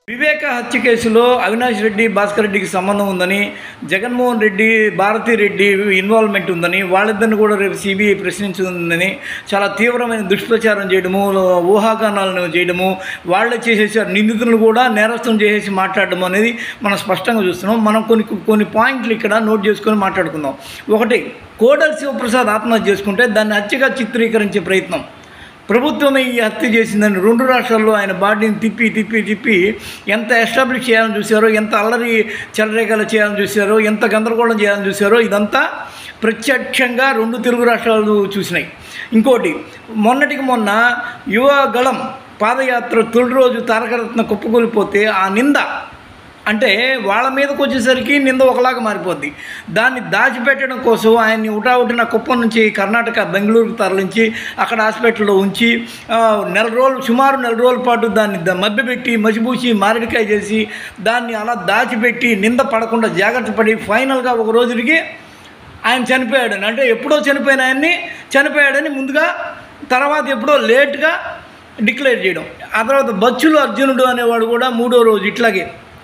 వివేక హత్య కేసులో అవినాష్ రెడ్డి భాస్కర్ రెడ్డికి సంబంధం ఉందని జగన్మోహన్ రెడ్డి భారతీ రెడ్డి ఇన్వాల్వ్మెంట్ ఉందని వాళ్ళిద్దరిని కూడా రేపు సిబిఐ ప్రశ్నించుందని చాలా తీవ్రమైన దుష్ప్రచారం చేయడము ఊహాగానాలను చేయడము వాళ్ళే చేసేసారు నిందితులను కూడా నేరస్థం చేసేసి మాట్లాడడం అనేది మనం స్పష్టంగా చూస్తున్నాం మనం కొన్ని కొన్ని పాయింట్లు ఇక్కడ నోట్ చేసుకొని మాట్లాడుకుందాం ఒకటి కోడలి శివప్రసాద్ ఆత్మహత్య చేసుకుంటే దాన్ని హత్యగా చిత్రీకరించే ప్రయత్నం ప్రభుత్వమే ఈ హత్య చేసిందని రెండు రాష్ట్రాల్లో ఆయన బాడీని తిప్పి తిప్పి తిప్పి ఎంత ఎస్టాబ్లిష్ చేయాలని చూశారో ఎంత అల్లరి చెలరేగలు చేయాలని చూశారో ఎంత గందరగోళం చేయాలని చూశారో ఇదంతా ప్రత్యక్షంగా రెండు తెలుగు రాష్ట్రాలు చూసినాయి ఇంకోటి మొన్నటికి మొన్న యువగళం పాదయాత్ర తొలి రోజు తారకరత్న కుప్పకూలిపోతే ఆ నింద అంటే వాళ్ళ మీదకి వచ్చేసరికి నింద ఒకలాగా మారిపోద్ది దాన్ని దాచిపెట్టడం కోసం ఆయన్ని ఉటావుటిన కుప్పం నుంచి కర్ణాటక బెంగళూరుకు తరలించి అక్కడ హాస్పిటల్లో ఉంచి ఆ, నెల రోజులు సుమారు నెల రోజుల పాటు దాన్ని ద- మభ్యపెట్టి మసిపూసి మామిడికాయ చేసి దాన్ని అలా దాచిపెట్టి నింద పడకుండా జాగ్రత్త పడి ఫైనల్గా ఒక రోజుకి ఆయన చనిపోయాడని అంటే ఎప్పుడో చనిపోయిన ఆయన్ని చనిపోయాడని ముందుగా తర్వాత ఎప్పుడో లేట్గా డిక్లేర్ చేయడం ఆ తర్వాత బచ్చులు అర్జునుడు అనేవాడు కూడా మూడో రోజు ఇట్లాగే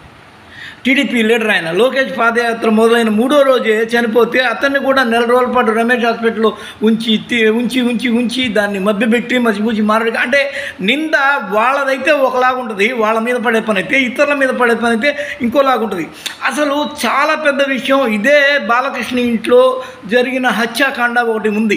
టీడీపీ లీడర్ ఆయన లోకేష్ పాదయాత్ర మొదలైన మూడో రోజే చనిపోతే అతన్ని కూడా నెల రోజుల పాటు రమేష్ హాస్పిటల్లో ఉంచి తి- ఉంచి ఉంచి ఉంచి దాన్ని మభ్యపెట్టి మసిపూసి మారడి అంటే నింద వాళ్ళదైతే ఒకలాగా ఉంటుంది వాళ్ళ మీద పడే పని అయితే ఇతరుల మీద పడే పని అయితే ఇంకోలాగా ఉంటుంది అసలు చాలా పెద్ద విషయం ఇదే బాలకృష్ణ ఇంట్లో జరిగిన హత్యాకాండ ఒకటి ఉంది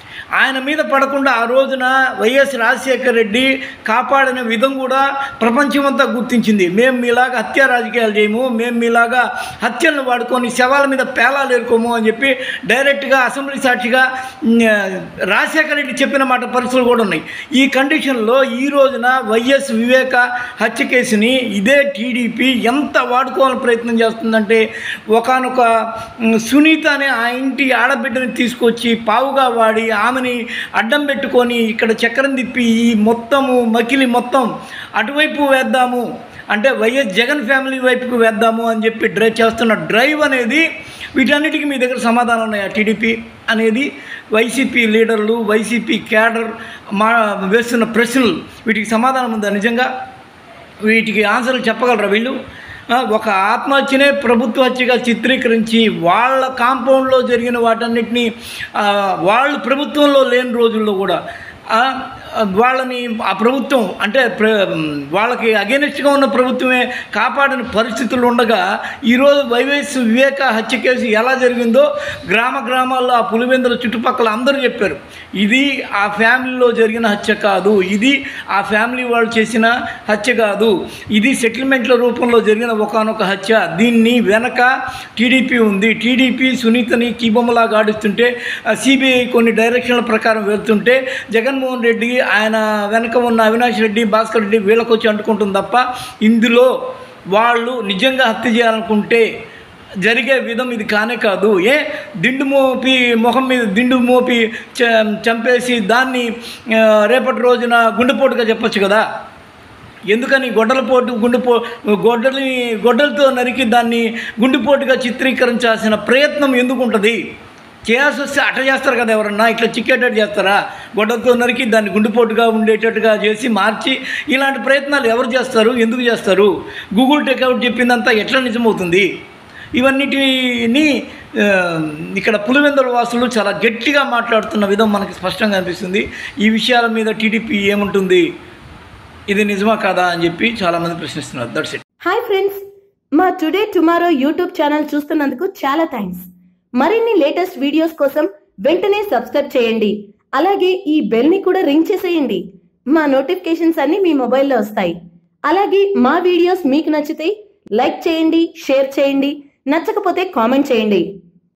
ఆయన మీద పడకుండా ఆ రోజున వైఎస్ రాజశేఖర రెడ్డి కాపాడిన విధం కూడా ప్రపంచమంతా గుర్తించింది మేము మీలాగా హత్య రాజకీయాలు చేయము మేము మీలాగా హత్యలను వాడుకొని శవాల మీద పేలాలు ఏరుకోము అని చెప్పి డైరెక్ట్గా అసెంబ్లీ సాక్షిగా ఉమ్, రాజశేఖర రెడ్డి చెప్పిన మాట పరిస్థితులు కూడా ఉన్నాయి ఈ కండిషన్లో ఈ రోజున వైఎస్ వివేక హత్య కేసుని ఇదే టీడీపీ ఎంత వాడుకోవాలని ప్రయత్నం చేస్తుందంటే ఒకనొక సునీత అనే ఆ ఇంటి ఆడబిడ్డని తీసుకొచ్చి పావుగా వాడి ఆమెని అడ్డం పెట్టుకొని ఇక్కడ చక్రం తిప్పి ఈ మొత్తము మకిలి మొత్తం అటువైపు వేద్దాము అంటే వైఎస్ జగన్ ఫ్యామిలీ వైపుకు వేద్దాము అని చెప్పి డ్రైవ్ చేస్తున్న డ్రైవ్ అనేది వీటన్నిటికీ మీ దగ్గర సమాధానం ఉన్నాయా టీడీపీ అనేది వైసీపీ లీడర్లు వైసీపీ క్యాడర్ మా వేస్తున్న ప్రశ్నలు వీటికి సమాధానం ఉందా నిజంగా వీటికి ఆన్సర్లు చెప్పగలరా వీళ్ళు ఆ, ఒక ఆత్మహత్యనే ప్రభుత్వ హత్యగా చిత్రీకరించి వాళ్ళ కాంపౌండ్లో జరిగిన వాటన్నిటినీ ఆ, వాళ్ళు ప్రభుత్వంలో లేని రోజుల్లో కూడా ఆ, వాళ్ళని ఆ ప్రభుత్వం అంటే ప్ర వాళ్ళకి అగేనెస్ట్గా ఉన్న ప్రభుత్వమే కాపాడిన పరిస్థితులు ఉండగా ఈరోజు వైవేస్ వివేక హత్య కేసు ఎలా జరిగిందో గ్రామ గ్రామాల్లో ఆ పులివెందుల చుట్టుపక్కల అందరూ చెప్పారు ఇది ఆ ఫ్యామిలీలో జరిగిన హత్య కాదు ఇది ఆ ఫ్యామిలీ వాళ్ళు చేసిన హత్య కాదు ఇది సెటిల్మెంట్ల రూపంలో జరిగిన ఒకనొక హత్య దీన్ని వెనక టీడీపీ ఉంది టీడీపీ సునీతని కీబొమ్మలాగా ఆడిస్తుంటే సిబిఐ కొన్ని డైరెక్షన్ల ప్రకారం వెళ్తుంటే జగన్మోహన్ రెడ్డి ఆయన వెనక ఉన్న అవినాష్ రెడ్డి భాస్కర్ రెడ్డి వీళ్ళకి వచ్చి అంటుకుంటుంది తప్ప ఇందులో వాళ్ళు నిజంగా హత్య చేయాలనుకుంటే జరిగే విధం ఇది కానే కాదు ఏ దిండు మోపి మొహం మీద దిండు మోపి చ- చంపేసి దాన్ని ఆ, రేపటి రోజున గుండెపోటుగా చెప్పొచ్చు కదా ఎందుకని గొడ్డలపోటు గుండెపో గొడ్డలి గొడ్డలతో నరికి దాన్ని గుండెపోటుగా చిత్రీకరించాల్సిన ప్రయత్నం ఎందుకు ఉంటుంది చేయాల్సి వస్తే అట్ట చేస్తారు కదా ఎవరన్నా ఇట్లా చిక్కేటట్టు చేస్తారా గొడ్డలతో నరికి దాన్ని గుండెపోటుగా ఉండేటట్టుగా చేసి మార్చి ఇలాంటి ప్రయత్నాలు ఎవరు చేస్తారు ఎందుకు చేస్తారు గూగుల్ టేక్అవుట్ చెప్పిందంతా ఎట్లా నిజమవుతుంది ఇవన్నిటిని ఆ, ఇక్కడ పులివెందుల వాసులు చాలా గట్టిగా మాట్లాడుతున్న విధం మనకి స్పష్టంగా అనిపిస్తుంది ఈ విషయాల మీద టీడీపీ ఏముంటుంది ఇది నిజమా కాదా అని చెప్పి చాలామంది ప్రశ్నిస్తున్నారు దట్స్ ఇట్ హాయ్ ఫ్రెండ్స్ మా టుడే టుమారో యూట్యూబ్ ఛానల్ చూస్తున్నందుకు చాలా థ్యాంక్స్ మరిన్ని లేటెస్ట్ వీడియోస్ కోసం వెంటనే సబ్స్క్రైబ్ చేయండి అలాగే ఈ బెల్ ని కూడా రింగ్ చేసేయండి మా నోటిఫికేషన్స్ అన్ని మీ మొబైల్లో వస్తాయి అలాగే మా వీడియోస్ మీకు నచ్చితే లైక్ చేయండి షేర్ చేయండి నచ్చకపోతే కామెంట్ చేయండి